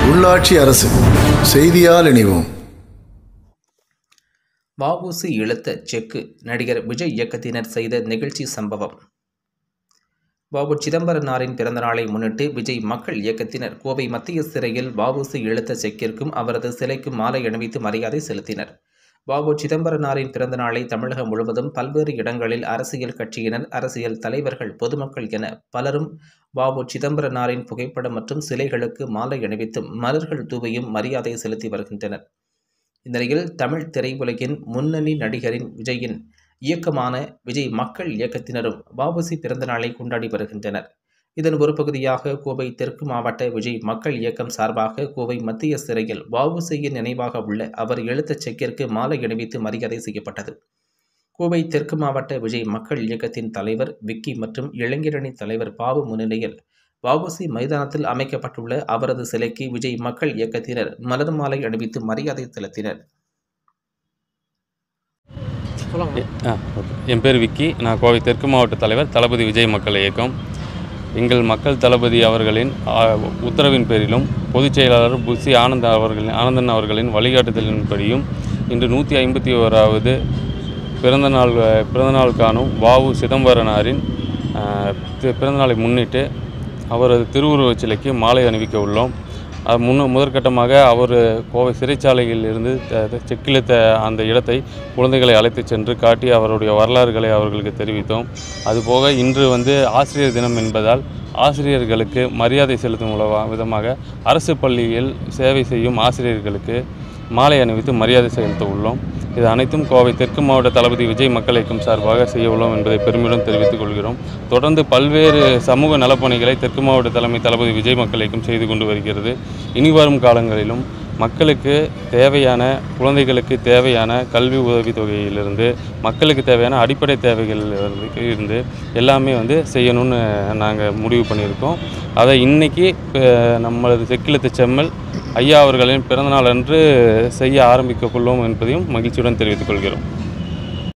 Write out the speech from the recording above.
உள்ளாட்சி அரசு செய்தியால் இணைவோம் வஉசி இழுத்த செக்கு நடிகர் விஜய் இயக்கத்தினர் செய்த நிகழ்ச்சி சம்பவம் பாபு சிதம்பரனாரின் பிறந்தநாளை முன்னிட்டு விஜய் மக்கள் இயக்கத்தினர் கோவை மத்திய சிறையில் வஉசி இழுத்த செக்கிற்கும் அவரது சிலைக்கும் மாலை அணிவித்து மரியாதை செலுத்தினர் பாபு சிதம்பரனாரின் பிறந்தநாளை தமிழகம் முழுவதும் பல்வேறு இடங்களில் அரசியல் கட்சியினர் அரசியல் தலைவர்கள் பொதுமக்கள் என பலரும் பாபு சிதம்பரனாரின் புகைப்படம் மற்றும் சிலைகளுக்கு மாலை அணிவித்தும் மலர்கள் தூவியும் மரியாதை செலுத்தி வருகின்றனர் இந்நிலையில் தமிழ் திரையுலகின் முன்னணி நடிகரின் விஜயின் இயக்கமான விஜய் மக்கள் இயக்கத்தினரும் வாபசி பிறந்த நாளை கொண்டாடி வருகின்றனர் இதன் ஒரு பகுதியாக கோவை தெற்கு மாவட்ட விஜய் மக்கள் இயக்கம் சார்பாக கோவை மத்திய சிறையில் வாவுசியின் நினைவாக உள்ள அவர் எழுத்த செக்கிற்கு மாலை அணிவித்து மரியாதை செய்யப்பட்டது கோவை தெற்கு மாவட்ட விஜய் மக்கள் இயக்கத்தின் தலைவர் விக்கி மற்றும் இளைஞரணி தலைவர் பாபு முன்னிலையில் வஉசி மைதானத்தில் அமைக்கப்பட்டுள்ள அவரது சிலைக்கு விஜய் மக்கள் இயக்கத்தினர் மலர் மாலை அணிவித்து மரியாதை செலுத்தினர் ஆ ஓகே என் பேர் விக்கி நான் கோவை தெற்கு மாவட்ட தலைவர் தளபதி விஜய் மக்கள் இயக்கம் எங்கள் மக்கள் தளபதி அவர்களின் ஆ, உத்தரவின் பேரிலும் பொதுச் செயலாளர் புசி ஆனந்த் அவர்களின் ஆனந்தன் அவர்களின் வழிகாட்டுதலின்படியும் இன்று நூற்றி ஐம்பத்தி ஓராவது பிறந்தநாள் பிறந்தநாள் காணும் வாவு சிதம்பரனாரின் ஆ, தி- பிறந்தநாளை முன்னிட்டு அவரது திருவுருவச் சிலைக்கு மாலை அணிவிக்க உள்ளோம் அது முன்ன முதற்கட்டமாக அவர் கோவை சிறைச்சாலையில் இருந்து த- த- செக்கிழுத்த அந்த இடத்தை குழந்தைகளை அழைத்து சென்று காட்டி அவருடைய வரலாறுகளை அவர்களுக்கு தெரிவித்தோம் அதுபோக இன்று வந்து ஆசிரியர் தினம் என்பதால் ஆசிரியர்களுக்கு மரியாதை செலுத்தும் உலவா விதமாக அரசு பள்ளியில் சேவை செய்யும் ஆசிரியர்களுக்கு மாலை அணிவித்து மரியாதை செலுத்த உள்ளோம் இது அனைத்தும் கோவை தெற்கு மாவட்ட தளபதி விஜய் மக்கள் இயக்கம் சார்பாக செய்ய உள்ளோம் என்பதை பெருமையுடன் தெரிவித்துக் கொள்கிறோம் தொடர்ந்து பல்வேறு சமூக நலப்பணிகளை தெற்கு மாவட்ட தலைமை தளபதி விஜய் மக்கள் இயக்கம் செய்து கொண்டு வருகிறது இனி வரும் காலங்களிலும் மக்களுக்கு தேவையான குழந்தைகளுக்கு தேவையான கல்வி உதவித் தொகையிலிருந்து மக்களுக்கு தேவையான அடிப்படை தேவைகள் இருந்து எல்லாமே வந்து செய்யணும்னு நாங்கள் முடிவு பண்ணியிருக்கோம் அதை இன்னைக்கு அஹ், நம்மளது செக்கிலத்து செம்மல் ஐயா அவர்களின் பிறந்தநாள் அன்று செய்ய ஆரம்பிக்க உள்ளோம் என்பதையும் மகிழ்ச்சியுடன் தெரிவித்துக் கொள்கிறோம்